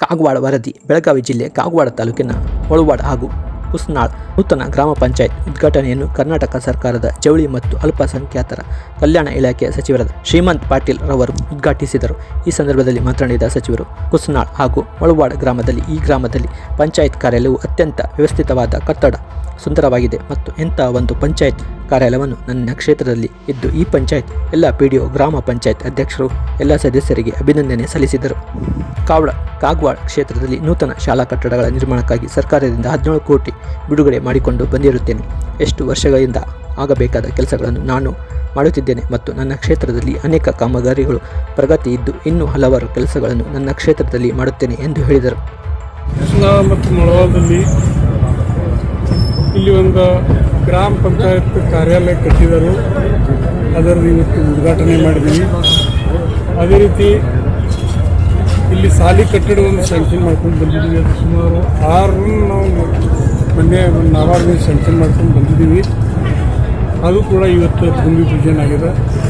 ಕಾಗವಾಡ ವರದಿ ಬೆಳಗಾವಿ ಜಿಲ್ಲೆ ಕಾಗವಾಡ ತಾಲೂಕಿನ ಹೊಳವಾಡ ಹಾಗೂ ಕುಸ್ನಾಳ್ ನೂತನ ಗ್ರಾಮ ಪಂಚಾಯತ್ ಉದ್ಘಾಟನೆಯನ್ನು ಕರ್ನಾಟಕ ಸರ್ಕಾರದ ಜವಳಿ ಮತ್ತು ಅಲ್ಪಸಂಖ್ಯಾತರ ಕಲ್ಯಾಣ ಇಲಾಖೆಯ ಸಚಿವರಾದ ಶ್ರೀಮಂತ್ ಪಾಟೀಲ್ ರವರು ಉದ್ಘಾಟಿಸಿದರು ಈ ಸಂದರ್ಭದಲ್ಲಿ ಮಾತನಾಡಿದ ಸಚಿವರು ಕುಸ್ನಾಳ್ ಹಾಗೂ ಹೊಳವಾಡ ಗ್ರಾಮದಲ್ಲಿ ಈ ಗ್ರಾಮದಲ್ಲಿ ಪಂಚಾಯತ್ ಕಾರ್ಯಾಲಯವು ಅತ್ಯಂತ ವ್ಯವಸ್ಥಿತವಾದ ಕಟ್ಟಡ ಸುಂದರವಾಗಿದೆ ಮತ್ತು ಇಂತಹ ಒಂದು ಪಂಚಾಯತ್ ಕಾರ್ಯಾಲಯವನ್ನು ನನ್ನ ಕ್ಷೇತ್ರದಲ್ಲಿ ಇದ್ದು ಈ ಪಂಚಾಯತ್ ಎಲ್ಲ ಪಿ ಡಿ ಗ್ರಾಮ ಪಂಚಾಯತ್ ಅಧ್ಯಕ್ಷರು ಎಲ್ಲ ಸದಸ್ಯರಿಗೆ ಅಭಿನಂದನೆ ಸಲ್ಲಿಸಿದರು ಕಾವಡ ಕಾಗವಾಡ ಕ್ಷೇತ್ರದಲ್ಲಿ ನೂತನ ಶಾಲಾ ಕಟ್ಟಡಗಳ ನಿರ್ಮಾಣಕ್ಕಾಗಿ ಸರ್ಕಾರದಿಂದ ಹದಿನೇಳು ಕೋಟಿ ಬಿಡುಗಡೆ ಮಾಡಿಕೊಂಡು ಬಂದಿರುತ್ತೇನೆ ಎಷ್ಟು ವರ್ಷಗಳಿಂದ ಆಗಬೇಕಾದ ಕೆಲಸಗಳನ್ನು ನಾನು ಮಾಡುತ್ತಿದ್ದೇನೆ ಮತ್ತು ನನ್ನ ಕ್ಷೇತ್ರದಲ್ಲಿ ಅನೇಕ ಕಾಮಗಾರಿಗಳು ಪ್ರಗತಿ ಇದ್ದು ಇನ್ನೂ ಹಲವಾರು ಕೆಲಸಗಳನ್ನು ನನ್ನ ಕ್ಷೇತ್ರದಲ್ಲಿ ಮಾಡುತ್ತೇನೆ ಎಂದು ಹೇಳಿದರು ಕೃಷ್ಣ ಮತ್ತು ಮೊಳವಾದಲ್ಲಿ ಇಲ್ಲಿ ಒಂದು ಗ್ರಾಮ ಪಂಚಾಯತ್ ಕಾರ್ಯಾಲಯ ಕಟ್ಟಿದರು ಅದರ ಇವತ್ತು ಉದ್ಘಾಟನೆ ಮಾಡಿದ್ದೀವಿ ಅದೇ ರೀತಿ ಇಲ್ಲಿ ಸಾಲಿ ಕಟ್ಟಡವನ್ನು ಸ್ಯಾಂಕ್ಷನ್ ಮಾಡ್ಕೊಂಡು ಬಂದಿದ್ದೀವಿ ಅದು ಸುಮಾರು ಆರು ನಾವು ಮೊನ್ನೆ ಒಂದು ನಾವಾರು ಸ್ಯಾಂಕ್ಷನ್ ಮಾಡ್ಕೊಂಡು ಬಂದಿದ್ದೀವಿ ಅದು ಕೂಡ ಇವತ್ತು ಭೂಮಿ ಪೂಜನೆ ಆಗಿದೆ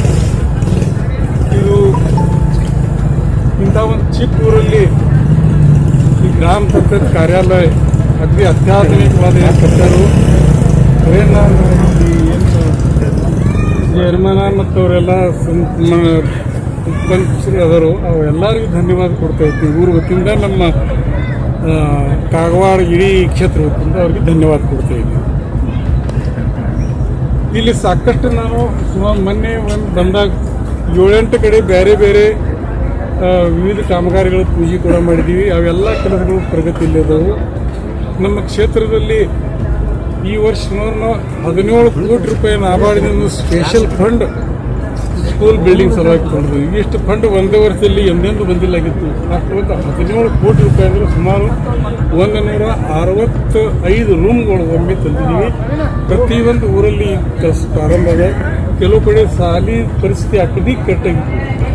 ಇದು ಇಂಥ ಒಂದು ಚಿಕ್ಕ ಊರಲ್ಲಿ ಈ ಗ್ರಾಮ ಪಂಚಾಯತ್ ಕಾರ್ಯಾಲಯ ಅತಿ ಅತ್ಯಾಧುನಿಕವಾದ ಏನು ಕಟ್ಟರು ಅವೇನು ಏನು ಚೇರ್ಮನ ಮತ್ತು ಅವರೆಲ್ಲ ಉಪಂಚರು ಅದರು ಅವೆಲ್ಲರಿಗೂ ಧನ್ಯವಾದ ಕೊಡ್ತಾ ಇರ್ತೀವಿ ಊರ ವತಿಯಿಂದ ನಮ್ಮ ಆ, ಕಾಗವಾಡ ಇಡೀ ಕ್ಷೇತ್ರ ವತಿಯಿಂದ ಅವ್ರಿಗೆ ಧನ್ಯವಾದ ಕೊಡ್ತಾ ಇದ್ದೀವಿ ಇಲ್ಲಿ ಸಾಕಷ್ಟು ನಾವು ಸುಮಾರು ಮೊನ್ನೆ ಒಂದು ಬಂದಾಗ ಏಳೆಂಟು ಕಡೆ ಬೇರೆ ಬೇರೆ ಆ, ವಿವಿಧ ಕಾಮಗಾರಿಗಳ ಪೂಜೆ ಕೂಡ ಮಾಡಿದ್ದೀವಿ ಅವೆಲ್ಲ ಕೆಲಸಗಳು ಪ್ರಗತಿಯಲ್ಲಿದ್ದವು ನಮ್ಮ ಕ್ಷೇತ್ರದಲ್ಲಿ ಈ ವರ್ಷ ಸುಮಾರು ನಾವು ಹದಿನೇಳು ಕೋಟಿ ರೂಪಾಯಿ ನಾಬಾರ್ಡಿನ ಸ್ಪೆಷಲ್ ಫಂಡ್ ಸ್ಕೂಲ್ ಬಿಲ್ಡಿಂಗ್ ಸಲುವಾಗಿ ತಂದಿದ್ದೀವಿ ಇಷ್ಟು ಫಂಡ್ ಒಂದೇ ವರ್ಷದಲ್ಲಿ ಎಂದೆಂದೂ ಬಂದಿಲ್ಲಾಗಿತ್ತು ಅಷ್ಟೊಂದು ಹದಿನೇಳು ಕೋಟಿ ರೂಪಾಯಿ ಅಂದರೆ ಸುಮಾರು ಒಂದು ನೂರ ಅರವತ್ತು ಐದು ರೂಮ್ಗಳು ಒಮ್ಮೆ ತಂದಿದ್ದೀವಿ ಪ್ರತಿಯೊಂದು ಊರಲ್ಲಿ ಕೆಲಸ ಪ್ರಾರಂಭ ಆಗಿದೆ ಕೆಲವು ಕಡೆ ಸಾಲಿ ಪರಿಸ್ಥಿತಿ ಅಗದಿ ಕೆಟ್ಟಾಗಿತ್ತು